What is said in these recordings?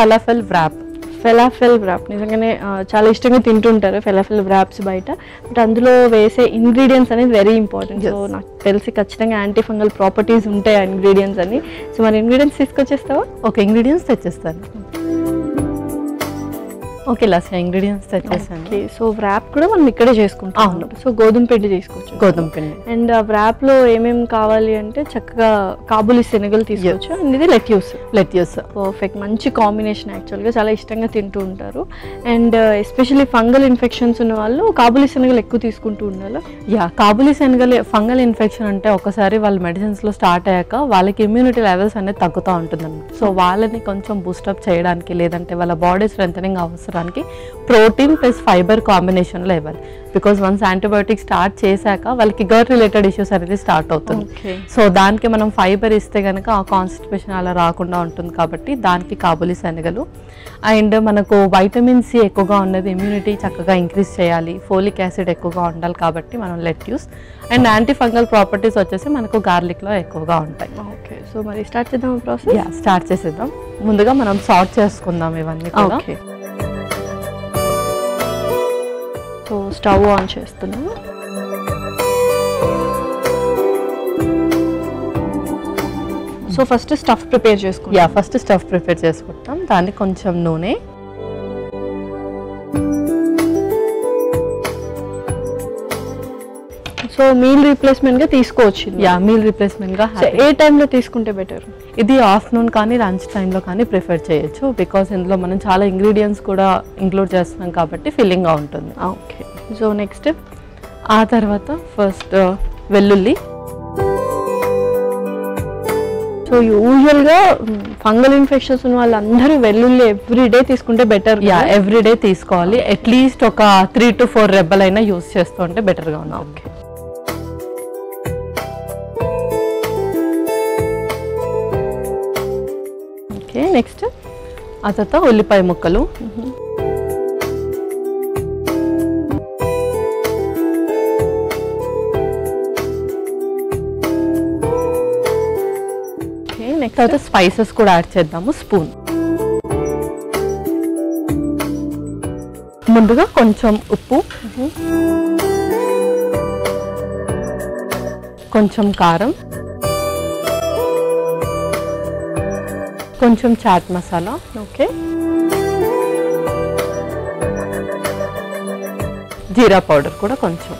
Falafel wrap falafel wrap నిజంగానే ఆ, చాలా ఇష్టంగా తింటుంటారు ఫెలాఫెల్ వ్రాప్స్ బయట బట్ అందులో వేసే ఇంగ్రీడియంట్స్ అనేది వెరీ ఇంపార్టెంట్ సో నాకు తెలిసి ఖచ్చితంగా యాంటీ ఫంగల్ ప్రాపర్టీస్ ఉంటాయి ఆ ఇంగ్రీడియంట్స్ అని సో మరి ఇంగ్రీడియంట్స్ తీసుకొచ్చేస్తావా ఓకే ఇంగ్రీడియంట్స్ తెచ్చేస్తాను ఓకే లాస్ట్ ఇంగ్రీడియంట్స్ తెచ్చేసాను ఓకే సో వ్రాప్ కూడా మనం ఇక్కడే చేసుకుంటాం అవును. సో గోధుమ పిండి తీసుకోవచ్చు గోధుమ పిండి అండ్ ఆ wrap లో ఏమేమి కావాలి అంటే చక్కగా కాబూలి శనగలు తీసుకోవచ్చు అండ్ ఇది లెట్యూస్ లెట్యూస్ పర్ఫెక్ట్ మంచి కాంబినేషన్ యాక్చువల్గా చాలా ఇష్టంగా తింటూ ఉంటారు అండ్ ఎస్పెషల్లీ ఫంగల్ ఇన్ఫెక్షన్స్ ఉన్న వాళ్ళు కాబూలి శనగలు ఎక్కువ తీసుకుంటూ ఉండాలి యా కాబులి శనగలు ఫంగల్ ఇన్ఫెక్షన్ అంటే ఒకసారి వాళ్ళ మెడిసిన్స్ లో స్టార్ట్ అయ్యాక వాళ్ళకి ఇమ్యూనిటీ లెవెల్స్ అనేది తగ్గుతూ ఉంటుంది సో వాళ్ళని కొంచెం బూస్టప్ చేయడానికి లేదంటే వాళ్ళ బాడీ స్ట్రెంథనింగ్ అవసరానికి ప్రోటీన్ ప్లస్ ఫైబర్ కాంబినేషన్లో ఇవ్వాలి బికాస్ వన్స్ యాంటీబయోటిక్ స్టార్ట్ చేశాక వాళ్ళకి గర్ రిలేటెడ్ ఇష్యూస్ అనేది స్టార్ట్ అవుతుంది ఓకే సో దానికి మనం ఫైబర్ ఇస్తే కనుక ఆ కాన్స్టిపేషన్ అలా రాకుండా ఉంటుంది కాబట్టి దానికి కాబులి శనగలు అండ్ మనకు వైటమిన్ సి ఎక్కువగా ఉన్నది ఇమ్యూనిటీ చక్కగా ఇంక్రీజ్ చేయాలి ఫోలిక్ యాసిడ్ ఎక్కువగా ఉండాలి కాబట్టి మనం lettuce and antifungal properties వచ్చేసి మనకు గార్లిక్లో ఎక్కువగా ఉంటాయి ఓకే సో మరి స్టార్ట్ చేద్దాం ప్రాసెస్ యా స్టార్ట్ చేసేద్దాం ముందుగా మనం సార్ట్ చేసుకుందాం ఇవన్నీ కూడా ఓకే సో స్టవ్ ఆన్ చేస్తున్నాము సో ఫస్ట్ స్టఫ్ ప్రిపేర్ చేసుకుంటాం యా ఫస్ట్ స్టఫ్ ప్రిపేర్ చేసుకుంటాం దానికి కొంచెం నూనె సో మీల్ రీప్లేస్మెంట్ గా తీసుకోవచ్చు ఇది. యా మీల్ రిప్లేస్మెంట్ గా సో ఏ టైంలో తీసుకుంటే బెటర్ ఇది ఆఫ్టర్నూన్ కానీ లంచ్ టైంలో కానీ ప్రిఫర్ చేయొచ్చు బికాస్ ఇందులో మనం చాలా ఇంగ్రీడియంట్స్ కూడా ఇంక్లూడ్ చేస్తున్నాం కాబట్టి ఫిల్లింగ్గా ఉంటుంది ఓకే సో నెక్స్ట్ ఆ తర్వాత ఫస్ట్ వెల్లుల్లి సో యూజువల్గా ఫంగల్ ఇన్ఫెక్షన్స్ ఉన్న వాళ్ళందరూ వెల్లుల్లి ఎవ్రీ డే తీసుకుంటే బెటర్ యా ఎవ్రీడే తీసుకోవాలి అట్లీస్ట్ ఒక త్రీ టు ఫోర్ రెబ్బలైనా యూస్ చేస్తూ ఉంటే బెటర్గా ఉంది ఓకే ఓకే నెక్స్ట్ ఆ తర్వాత ఉల్లిపాయ ముక్కలు ఓకే నెక్స్ట్ తర్వాత స్పైసెస్ కూడా యాడ్ చేద్దాము స్పూన్ ముందుగా కొంచెం ఉప్పు కొంచెం కారం కొంచెం చాట్ మసాలా ఓకే జీరా పౌడర్ కూడా కొంచెం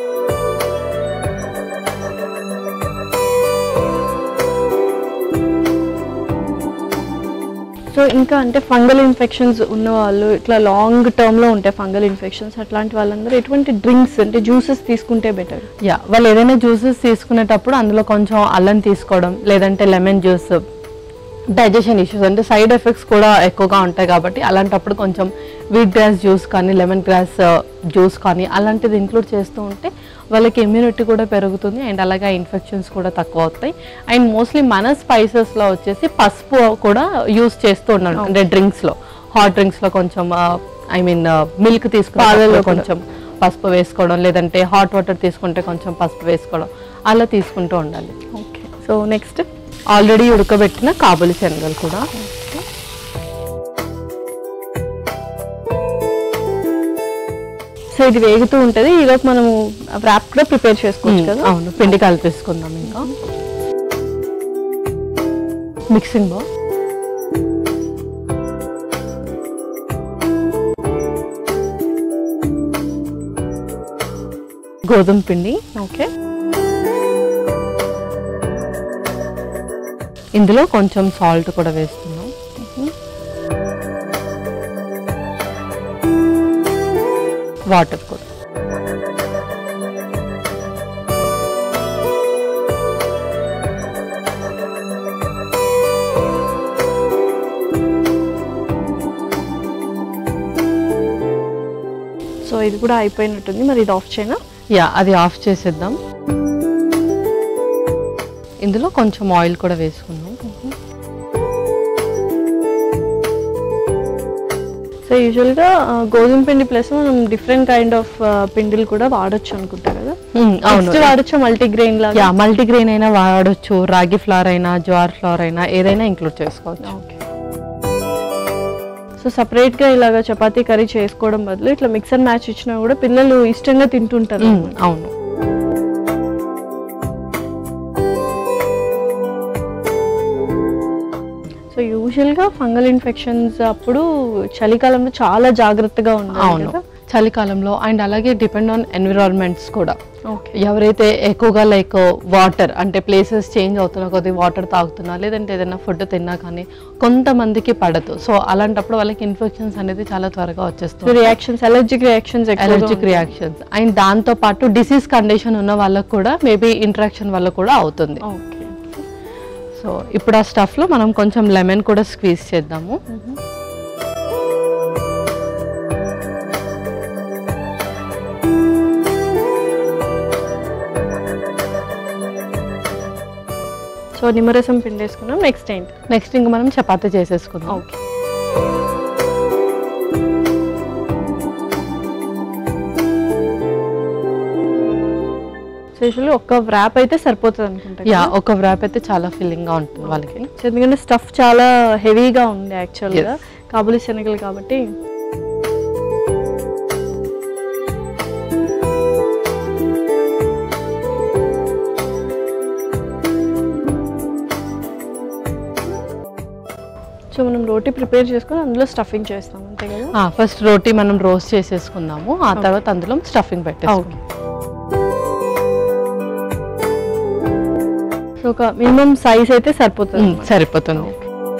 సో ఇంకా అంటే ఫంగల్ ఇన్ఫెక్షన్స్ ఉన్న వాళ్ళు ఇట్లా లాంగ్ టర్మ్ లో ఉంటాయి ఫంగల్ ఇన్ఫెక్షన్స్ అట్లాంటి వాళ్ళందరూ ఎటువంటి డ్రింక్స్ అంటే జ్యూసెస్ తీసుకుంటే బెటర్ యా వాళ్ళు ఏదైనా జ్యూసెస్ తీసుకునేటప్పుడు అందులో కొంచెం అల్లం తీసుకోవడం లేదంటే లెమన్ జ్యూస్ డైజెషన్ ఇష్యూస్ అంటే సైడ్ ఎఫెక్ట్స్ కూడా ఎక్కువగా ఉంటాయి కాబట్టి అలాంటప్పుడు కొంచెం వీట్ గ్రాస్ జ్యూస్ కానీ లెమన్ గ్రాస్ జ్యూస్ కానీ అలాంటిది ఇంక్లూడ్ చేస్తూ ఉంటే వాళ్ళకి ఇమ్యూనిటీ కూడా పెరుగుతుంది అండ్ అలాగే ఇన్ఫెక్షన్స్ కూడా తక్కువ అవుతాయి అండ్ మోస్ట్లీ మన స్పైసెస్లో వచ్చేసి పసుపు కూడా యూస్ చేస్తూ ఉన్నాడు అంటే డ్రింక్స్లో హాట్ డ్రింక్స్లో కొంచెం ఐ మీన్ మిల్క్ తీసుకుని పాలల్లో కూడా. కొంచెం పసుపు వేసుకోవడం లేదంటే హాట్ వాటర్ తీసుకుంటే కొంచెం పసుపు వేసుకోవడం అలా తీసుకుంటూ ఉండాలి ఓకే సో నెక్స్ట్ ఆల్రెడీ ఉడకబెట్టిన కాబులి శనగలు కూడా సో ఇది వేగుతూ ఉంటుంది ఈలోపు మనము ర్యాప్ కూడా ప్రిపేర్ చేసుకోవచ్చు కదా అవును పిండి కలిపేసుకుందాం ఇంకా మిక్సింగ్ బౌల్ గోధుమ పిండి ఓకే ఇందులో కొంచెం సాల్ట్ కూడా వేస్తున్నాం వాటర్ కూడా సో ఇది కూడా అయిపోయినట్టుంది మరి ఇది ఆఫ్ చేయనా యా అది ఆఫ్ చేసేద్దాం ఇందులో కొంచెం ఆయిల్ కూడా వేసుకుందాం సో యూజువల్గా గోధుమ పిండి ప్లస్ మనం డిఫరెంట్ కైండ్ ఆఫ్ పిండిలు కూడా వాడొచ్చు అనుకుంటా కదా మ్మ్, అవును నెక్స్ట్ వాడొచ్చు మల్టీగ్రెయిన్ లాగా యా మల్టీగ్రెయిన్ అయినా వాడొచ్చు రాగి ఫ్లవర్ అయినా జ్వార్ ఫ్లవర్ అయినా ఏదైనా ఇంక్లూడ్ చేసుకోవచ్చు ఓకే సో సపరేట్గా ఇలాగ చపాతీ కర్రీ చేసుకోవడం బదులు ఇట్లా మిక్స్ అండ్ మ్యాచ్ ఇచ్చినా కూడా పిల్లలు ఇష్టంగా తింటుంటారు మ్మ్, అవును సో యూజువల్గా ఫంగల్ ఇన్ఫెక్షన్స్ అప్పుడు చలికాలంలో చాలా జాగ్రత్తగా ఉండాలి అవును కదా చలికాలంలో అండ్ అలాగే డిపెండ్ ఆన్ ఎన్విరాన్మెంట్స్ కూడా ఓకే ఎవరైతే ఎక్కువగా లైక్ వాటర్ అంటే ప్లేసెస్ చేంజ్ అవుతున్నా కొద్ది వాటర్ తాగుతున్నా లేదంటే ఏదైనా ఫుడ్ తిన్నా కానీ కొంతమందికి పడదు సో అలాంటప్పుడు వాళ్ళకి ఇన్ఫెక్షన్స్ అనేది చాలా త్వరగా సో వచ్చేస్తుంది reactions allergic reactions allergic reactions and దాంతో పాటు డిసీజ్ కండిషన్ ఉన్న వాళ్ళకు కూడా మేబీ ఇంట్రాక్షన్ వల్ల కూడా అవుతుంది ఓకే సో ఇప్పుడు ఆ స్టఫ్లో మనం కొంచెం లెమన్ కూడా స్క్వీజ్ చేద్దాము సో నిమ్మరసం పిండేసుకున్నాం నెక్స్ట్ ఏంటి నెక్స్ట్ ఇంకా మనం చపాతీ చేసేసుకుందాం ఓకే సో యూజువల్లీ ఒక్క వ్రాప్ అయితే సరిపోతుంది అనుకుంటా యా ఒక వ్రాప్ అయితే చాలా ఫీలింగ్ గా ఉంటుంది వాళ్ళకి సో ఎందుకంటే స్టఫ్ చాలా హెవీగా ఉంది యాక్చువల్గా కాబులి శనగలు కాబట్టి సో మనం రోటీ ప్రిపేర్ చేసుకొని అందులో స్టఫింగ్ చేస్తాం అంతే కదా ఫస్ట్ రోటీ మనం రోస్ట్ చేసేసుకుందాము ఆ తర్వాత అందులో స్టఫింగ్ పెట్టేసుకుందాం సో ఒక మినిమం సైజ్ అయితే సరిపోతుంది మ్మ్, సరిపోతుంది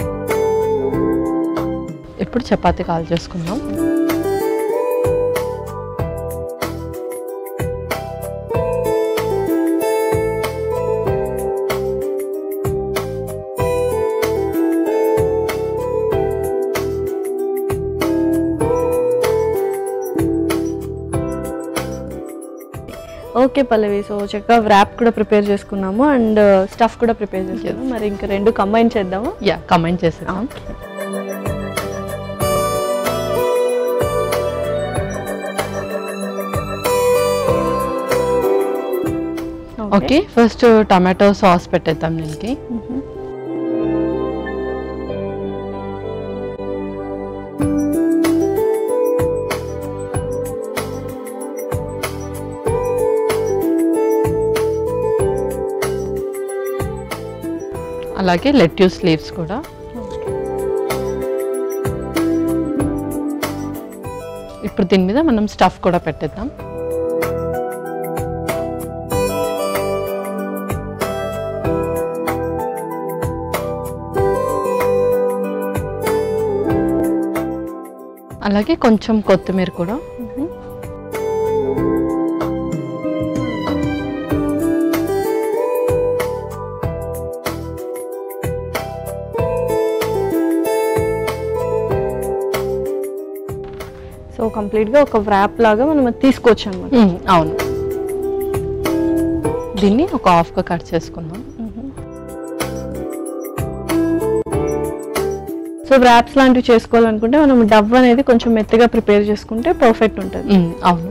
ఇప్పుడు చపాతీ కాల్ చేసుకుందాం ఓకే పల్లవి సో చక్కగా వ్రాప్ కూడా ప్రిపేర్ చేసుకున్నాము అండ్ స్టఫ్ కూడా ప్రిపేర్ చేసుకున్నాము మరి ఇంకా రెండు కంబైన్ చేద్దాము యా కమెంట్ చేసేద్దాం ఓకే ఫస్ట్ టమాటో సాస్ పెట్టేద్దాం దీనికి అలాగే లెట్యూస్ లీవ్స్ కూడా ఇప్పుడు దీని మీద మనం స్టఫ్ కూడా పెట్టేద్దాం అలాగే కొంచెం కొత్తిమీర కూడా సో కంప్లీట్గా ఒక వ్రాప్ లాగా మనం అది తీసుకోవచ్చు అనమాట మ్మ్, అవును దీన్ని ఒక హాఫ్గా కట్ చేసుకుందాం సో వ్రాప్స్ లాంటివి చేసుకోవాలనుకుంటే మనం డవ్ అనేది కొంచెం మెత్తగా ప్రిపేర్ చేసుకుంటే పర్ఫెక్ట్ ఉంటుంది మ్మ్, అవును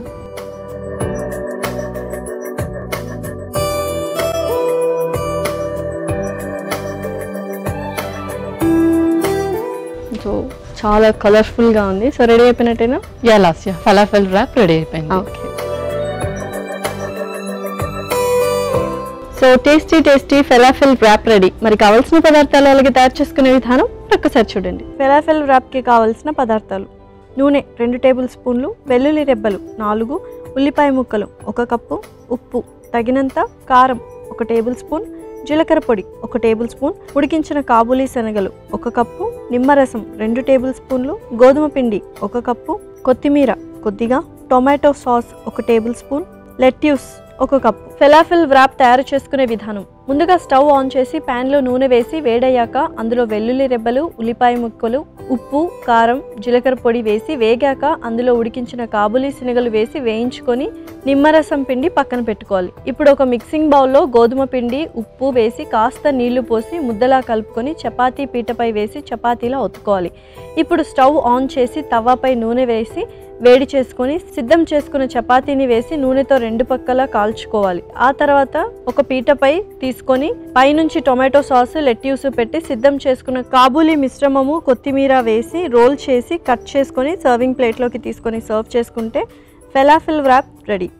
సో చాలా కలర్ఫుల్గా ఉంది సో రెడీ అయిపోయినట్టేనా yeah Lasya falafel wrap ready అయిపోయింది okay so tasty tasty falafel wrap ready మరి కావాల్సిన పదార్థాలు అలాగే తయారు చేసుకునే విధానం ఒక్కసారి చూడండి ఫెలాఫెల్ ర్యాప్కి కావాల్సిన పదార్థాలు నూనె రెండు టేబుల్ స్పూన్లు వెల్లుల్లి రెబ్బలు నాలుగు ఉల్లిపాయ ముక్కలు ఒక కప్పు ఉప్పు తగినంత కారం ఒక టేబుల్ స్పూన్ జీలకర్ర పొడి ఒక టేబుల్ స్పూన్ ఉడికించిన కాబూలీ శనగలు ఒక కప్పు నిమ్మరసం రెండు టేబుల్ స్పూన్లు గోధుమ పిండి ఒక కప్పు కొత్తిమీర కొద్దిగా టొమాటో సాస్ ఒక టేబుల్ స్పూన్ లెట్యూస్ ఒక కప్పు ఫెలాఫిల్ వ్రాప్ తయారు చేసుకునే విధానం ముందుగా స్టవ్ ఆన్ చేసి ప్యాన్లో నూనె వేసి వేడయ్యాక అందులో వెల్లుల్లి రెబ్బలు ఉల్లిపాయ ముక్కలు ఉప్పు కారం జీలకర్ర పొడి వేసి వేగాక అందులో ఉడికించిన కాబూలీ శనగలు వేసి వేయించుకొని నిమ్మరసం పిండి పక్కన పెట్టుకోవాలి ఇప్పుడు ఒక మిక్సింగ్ బౌల్లో గోధుమ పిండి ఉప్పు వేసి కాస్త నీళ్లు పోసి ముద్దలా కలుపుకొని చపాతీ పీటపై వేసి చపాతీలా ఒత్తుకోవాలి ఇప్పుడు స్టవ్ ఆన్ చేసి తవ్వాపై నూనె వేసి వేడి చేసుకొని సిద్ధం చేసుకున్న చపాతీని వేసి నూనెతో రెండు పక్కల కాల్చుకోవాలి ఆ తర్వాత ఒక పీటపై తీసుకొని పైనుంచి టొమాటో సాస్ లెట్యూస్ పెట్టి సిద్ధం చేసుకున్న కాబూలీ మిశ్రమము కొత్తిమీర వేసి రోల్ చేసి కట్ చేసుకొని సర్వింగ్ ప్లేట్లోకి తీసుకొని సర్వ్ చేసుకుంటే ఫెలాఫిల్ వ్రాప్ రెడీ